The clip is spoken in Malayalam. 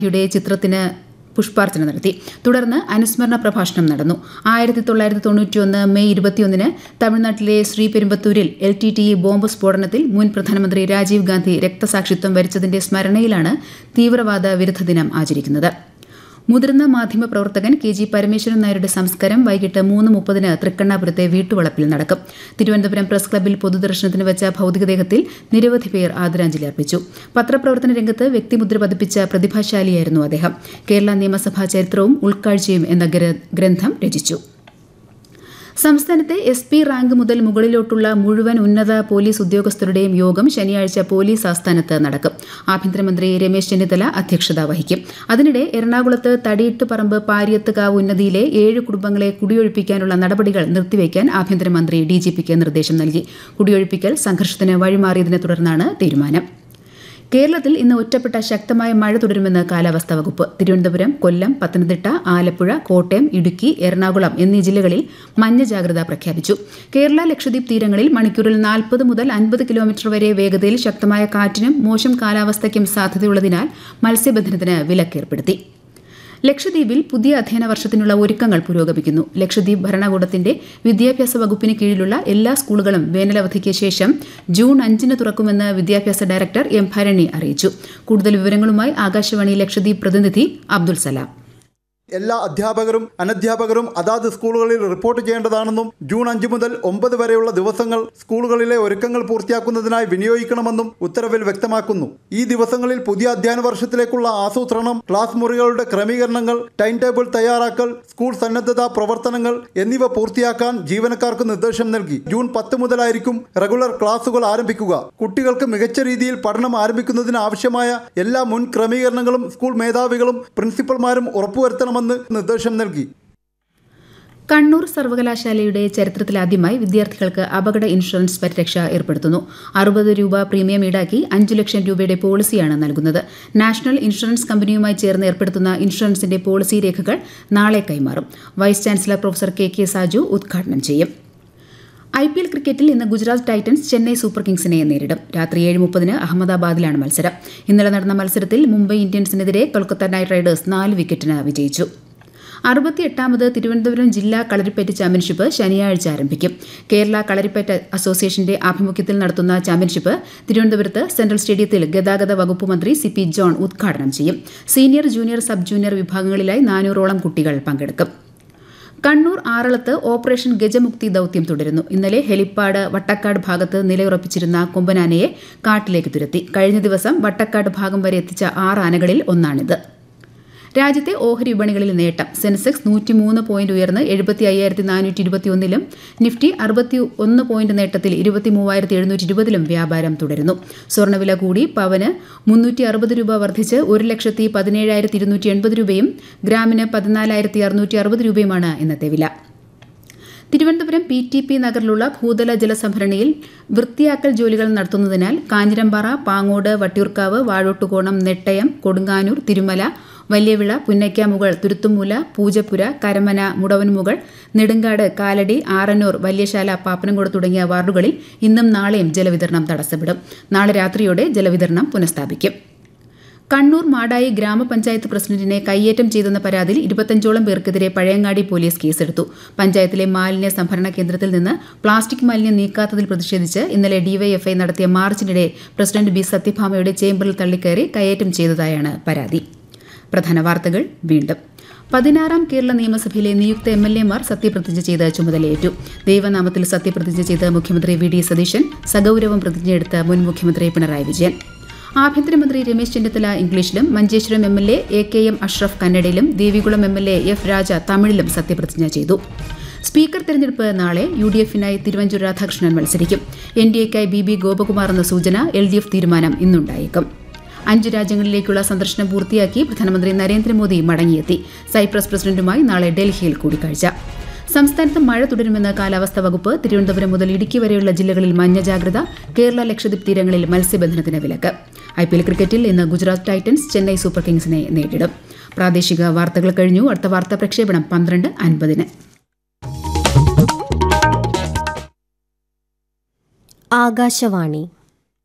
യുടെ ചിത്രത്തിന് പുഷ്പാർച്ചന നടത്തി തുടർന്ന് അനുസ്മരണ പ്രഭാഷണം നടന്നു ആയിരത്തി തൊള്ളായിരത്തി തൊണ്ണൂറ്റിയൊന്ന് മെയ് ഇരുപത്തിയൊന്നിന് തമിഴ്നാട്ടിലെ ശ്രീപെരുമ്പത്തൂരിൽ എൽ ടി ടി ബോംബ് സ്ഫോടനത്തിൽ മുൻ പ്രധാനമന്ത്രി രാജീവ് ഗാന്ധി രക്തസാക്ഷിത്വം വരിച്ചതിന്റെ സ്മരണയിലാണ് തീവ്രവാദ വിരുദ്ധ ദിനം ആചരിക്കുന്നത് മുതിർന്ന മാധ്യമ പ്രവർത്തകൻ കെ ജി പരമേശ്വരൻ നായരുടെ സംസ്കാരം വൈകിട്ട് മൂന്ന് മുപ്പതിന് തൃക്കണ്ണാപുരത്തെ വീട്ടുവളപ്പിൽ നടക്കും തിരുവനന്തപുരം പ്രസ് ക്ലബ്ബിൽ പൊതുദർശനത്തിന് വെച്ച ഭൌതികദേഹത്തിൽ നിരവധി പേർ ആദരാഞ്ജലി അർപ്പിച്ചു പത്രപ്രവർത്തന രംഗത്ത് വ്യക്തിമുദ്ര പതിപ്പിച്ച പ്രതിഭാശാലിയായിരുന്നു അദ്ദേഹം കേരള നിയമസഭാ ചരിത്രവും ഉൾക്കാഴ്ചയും എന്ന ഗ്രന്ഥം രചിച്ചു സംസ്ഥാനത്തെ എസ് പി റാങ്ക് മുതൽ മുകളിലോട്ടുള്ള മുഴുവൻ ഉന്നത പോലീസ് ഉദ്യോഗസ്ഥരുടെയും യോഗം ശനിയാഴ്ച പോലീസ് ആസ്ഥാനത്ത് നടക്കും ആഭ്യന്തരമന്ത്രി രമേശ് ചെന്നിത്തല അധ്യക്ഷത വഹിക്കും അതിനിടെ എറണാകുളത്ത് തടിയിട്ടുപറമ്പ് പാരിയത്തുകാവ് ഉന്നതിയിലെ ഏഴ് കുടുംബങ്ങളെ കുടിയൊഴിപ്പിക്കാനുള്ള നടപടികൾ നിർത്തിവെക്കാൻ ആഭ്യന്തരമന്ത്രി ഡിജിപിക്ക് നിർദ്ദേശം നൽകി കുടിയൊഴിപ്പിക്കൽ സംഘർഷത്തിന് വഴിമാറിയതിനെ തുടർന്നാണ് തീരുമാനം കേരളത്തിൽ ഇന്ന് ഒറ്റപ്പെട്ട ശക്തമായ മഴ തുടരുമെന്ന് കാലാവസ്ഥാ വകുപ്പ് തിരുവനന്തപുരം കൊല്ലം പത്തനംതിട്ട ആലപ്പുഴ കോട്ടയം ഇടുക്കി എറണാകുളം എന്നീ ജില്ലകളിൽ മഞ്ഞ ജാഗ്രത പ്രഖ്യാപിച്ചു കേരള ലക്ഷദ്വീപ് തീരങ്ങളിൽ മണിക്കൂറിൽ നാൽപ്പത് മുതൽ അൻപത് കിലോമീറ്റർ വരെ വേഗതയിൽ ശക്തമായ കാറ്റിനും മോശം കാലാവസ്ഥയ്ക്കും സാധ്യതയുള്ളതിനാൽ മത്സ്യബന്ധനത്തിന് വിലക്കേർപ്പെടുത്തി ലക്ഷദ്വീപിൽ പുതിയ അധ്യയന വർഷത്തിനുള്ള ഒരുക്കങ്ങൾ പുരോഗമിക്കുന്നു ലക്ഷദ്വീപ് ഭരണകൂടത്തിന്റെ വിദ്യാഭ്യാസ വകുപ്പിന് കീഴിലുള്ള എല്ലാ സ്കൂളുകളും വേനലവധിക്ക് ശേഷം ജൂൺ അഞ്ചിന് തുറക്കുമെന്ന് വിദ്യാഭ്യാസ ഡയറക്ടർ എം ഭരണി അറിയിച്ചു കൂടുതൽ വിവരങ്ങളുമായി ആകാശവാണി ലക്ഷദ്വീപ് പ്രതിനിധി അബ്ദുൽ സലാം എല്ലാ അധ്യാപകരും അനധ്യാപകരും അതാത് സ്കൂളുകളിൽ റിപ്പോർട്ട് ചെയ്യേണ്ടതാണെന്നും ജൂൺ അഞ്ച് മുതൽ ഒമ്പത് വരെയുള്ള ദിവസങ്ങൾ സ്കൂളുകളിലെ ഒരുക്കങ്ങൾ പൂർത്തിയാക്കുന്നതിനായി വിനിയോഗിക്കണമെന്നും ഉത്തരവിൽ വ്യക്തമാക്കുന്നു ഈ ദിവസങ്ങളിൽ പുതിയ അധ്യയന വർഷത്തിലേക്കുള്ള ആസൂത്രണം ക്ലാസ് മുറികളുടെ ക്രമീകരണങ്ങൾ ടൈം ടേബിൾ തയ്യാറാക്കൽ സ്കൂൾ സന്നദ്ധതാ പ്രവർത്തനങ്ങൾ എന്നിവ പൂർത്തിയാക്കാൻ ജീവനക്കാർക്ക് നിർദ്ദേശം നൽകി ജൂൺ പത്ത് മുതലായിരിക്കും റെഗുലർ ക്ലാസുകൾ ആരംഭിക്കുക കുട്ടികൾക്ക് മികച്ച രീതിയിൽ പഠനം ആരംഭിക്കുന്നതിന് ആവശ്യമായ എല്ലാ മുൻ ക്രമീകരണങ്ങളും സ്കൂൾ മേധാവികളും പ്രിൻസിപ്പൽമാരും ഉറപ്പുവരുത്തണമെന്ന് നിർദ്ദേശം നൽകി കണ്ണൂർ സർവകലാശാലയുടെ ചരിത്രത്തിലാദ്യമായി വിദ്യാർത്ഥികൾക്ക് അപകട ഇൻഷുറൻസ് പരിരക്ഷ ഏർപ്പെടുത്തുന്നു അറുപത് രൂപ പ്രീമിയം ഈടാക്കി അഞ്ചു ലക്ഷം രൂപയുടെ പോളിസിയാണ് നൽകുന്നത് നാഷണൽ ഇൻഷുറൻസ് കമ്പനിയുമായി ചേർന്ന് ഏർപ്പെടുത്തുന്ന ഇൻഷുറൻസിന്റെ പോളിസി രേഖകൾ നാളെ കൈമാറും vice chancellor professor K K Saju ഉദ്ഘാടനം ചെയ്യും ഐ പി എൽ ക്രിക്കറ്റിൽ ഇന്ന് ഗുജറാത്ത് ടൈറ്റൻസ് ചെന്നൈ സൂപ്പർ കിങ്സിനെ നേരിടും രാത്രി ഏഴ് മുപ്പതിന് അഹമ്മദാബാദിലാണ് മത്സരം ഇന്നലെ നടന്ന മത്സരത്തിൽ മുംബൈ ഇന്ത്യൻസിനെതിരെ കൊൽക്കത്ത നൈറ്റ് റൈഡേഴ്സ് നാല് വിക്കറ്റിന് വിജയിച്ചു അറുപത്തിയെട്ടാമത് തിരുവനന്തപുരം ജില്ലാ കളരിപ്പയറ്റ് ചാമ്പ്യൻഷിപ്പ് ശനിയാഴ്ച ആരംഭിക്കും കേരള കളരിപ്പയറ്റ് അസോസിയേഷന്റെ ആഭിമുഖ്യത്തിൽ നടത്തുന്ന ചാമ്പ്യൻഷിപ്പ് തിരുവനന്തപുരത്ത് സെൻട്രൽ സ്റ്റേഡിയത്തിൽ ഗതാഗത വകുപ്പ് മന്ത്രി സി പി ജോൺ ഉദ്ഘാടനം ചെയ്യും സീനിയർ ജൂനിയർ സബ് ജൂനിയർ വിഭാഗങ്ങളിലായി നാനൂറോളം കുട്ടികൾ പങ്കെടുക്കും കണ്ണൂർ ആറളത്ത് ഓപ്പറേഷൻ ഗജമുക്തി ദൌത്യം തുടരുന്നു ഇന്നലെ ഹെലിപ്പാഡ് വട്ടക്കാട് ഭാഗത്ത് നിലയുറപ്പിച്ചിരുന്ന കൊമ്പനാനയെ കാട്ടിലേക്ക് തുരത്തി കഴിഞ്ഞ ദിവസം വട്ടക്കാട് ഭാഗം വരെ എത്തിച്ച ആറ് ആനകളിൽ ഒന്നാണിത് രാജ്യത്തെ ഓഹരി വിപണികളിൽ നേട്ടം സെൻസെക്സ് നൂറ്റിമൂന്ന് പോയിന്റ് ഉയർന്ന് എഴുപത്തി അയ്യായിരത്തി നാനൂറ്റി ഇരുപത്തിയൊന്നിലും നിഫ്റ്റി അറുപത്തി ഒന്ന് പോയിന്റ് നേട്ടത്തിൽ ഇരുപത്തി മൂവായിരത്തി എഴുന്നൂറ്റി ഇരുപതിലും വ്യാപാരം തുടരുന്നു സ്വർണ്ണവില കൂടി പവന് മുന്നൂറ്റി അറുപത് രൂപ വർദ്ധിച്ച് ഒരു ലക്ഷത്തി പതിനേഴായിരത്തി ഇരുന്നൂറ്റി എൺപത് രൂപയും ഗ്രാമിന് പതിനാലായിരത്തി അറുന്നൂറ്റി അറുപത് രൂപയുമാണ് ഇന്നത്തെ വില തിരുവനന്തപുരം പി ടി പി നഗറിലുള്ള ഭൂതല ജലസംഭരണിയിൽ വൃത്തിയാക്കൽ ജോലികൾ നടത്തുന്നതിനാൽ കാഞ്ഞിരമ്പാറ പാങ്ങോട് വട്ടിയൂർക്കാവ് വാഴോട്ടുകോണം നെട്ടയം കൊടുങ്ങാനൂർ തിരുമല വലിയവിള പുന്നയ്ക്കാമുകൾ തുരുത്തുമൂല പൂജപ്പുര കരമന മുടവൻമുകൾ നെടുങ്കാട് കാലടി ആറന്നൂർ വല്യശാല പാപ്പനംകോട് തുടങ്ങിയ വാർഡുകളിൽ ഇന്നും നാളെയും ജലവിതരണം തടസ്സപ്പെടും നാളെ രാത്രിയോടെ ജലവിതരണം പുനഃസ്ഥാപിക്കും കണ്ണൂർ മാടായി ഗ്രാമപഞ്ചായത്ത് പ്രസിഡന്റിനെ കയ്യേറ്റം ചെയ്തെന്ന പരാതിയിൽ ഇരുപത്തഞ്ചോളം പേർക്കെതിരെ പഴയങ്ങാടി പോലീസ് കേസെടുത്തു പഞ്ചായത്തിലെ മാലിന്യ സംഭരണ കേന്ദ്രത്തിൽ നിന്ന് പ്ലാസ്റ്റിക് മാലിന്യം നീക്കാത്തതിൽ പ്രതിഷേധിച്ച് ഇന്നലെ ഡിവൈഎഫ്ഐ നടത്തിയ മാർച്ചിനിടെ പ്രസിഡന്റ് ബി സത്യഭാമയുടെ ചേംബറിൽ തള്ളിക്കയറി കയ്യേറ്റം ചെയ്തതായാണ് പരാതി പ്രധാന വാർത്തകൾ വീണ്ടും പതിനാറാം കേരള നിയമസഭയിലെ നിയുക്ത എം എൽ എമാർ സത്യപ്രതിജ്ഞ ചെയ്ത് ചുമതലയേറ്റു ദൈവനാമത്തിൽ സത്യപ്രതിജ്ഞ ചെയ്ത് മുഖ്യമന്ത്രി വി ഡി സതീശൻ സഗൌരവം പ്രതിജ്ഞയെടുത്ത മുൻ മുഖ്യമന്ത്രി പിണറായി വിജയൻ ആഭ്യന്തരമന്ത്രി രമേശ് ചെന്നിത്തല ഇംഗ്ലീഷിലും Manjeshwaram M L A A K M Ashraf കന്നഡയിലും Devikulam M L A F Raja തമിഴിലും സത്യപ്രതിജ്ഞ ചെയ്തു സ്പീക്കർ തെരഞ്ഞെടുപ്പ് നാളെ യു ഡി എഫിനായി തിരുവഞ്ചൂർ രാധാകൃഷ്ണൻ മത്സരിക്കും എൻ ഡി എക്കായി ബി ബി ഗോപകുമാർ എന്ന സൂചന എൽ ഡി എഫ് തീരുമാനം ഇന്നുണ്ടായേക്കും അഞ്ച് രാജ്യങ്ങളിലേക്കുള്ള സന്ദർശനം പൂർത്തിയാക്കി പ്രധാനമന്ത്രി നരേന്ദ്രമോദി മടങ്ങിയെത്തി സൈപ്രസ് പ്രസിഡന്റുമായി നാളെ ഡൽഹിയിൽ കൂടിക്കാഴ്ച സംസ്ഥാനത്ത് മഴ തുടരുമെന്ന് കാലാവസ്ഥാ വകുപ്പ് തിരുവനന്തപുരം മുതൽ ഇടുക്കി വരെയുള്ള ജില്ലകളിൽ മഞ്ഞ ജാഗ്രത കേരള ലക്ഷദ്വീപ് തീരങ്ങളിൽ മത്സ്യബന്ധനത്തിന് വിലക്ക് ഐ പി എൽ ക്രിക്കറ്റിൽ ഇന്ന് ഗുജറാത്ത് ടൈറ്റൻസ് ചെന്നൈ സൂപ്പർ കിങ്സിനെ നേരിടും പ്രാദേശിക വാർത്തകൾ കഴിഞ്ഞു അടുത്ത വാർത്താ പ്രക്ഷേപണം പന്ത്രണ്ട് അൻപതിന് ആകാശവാണി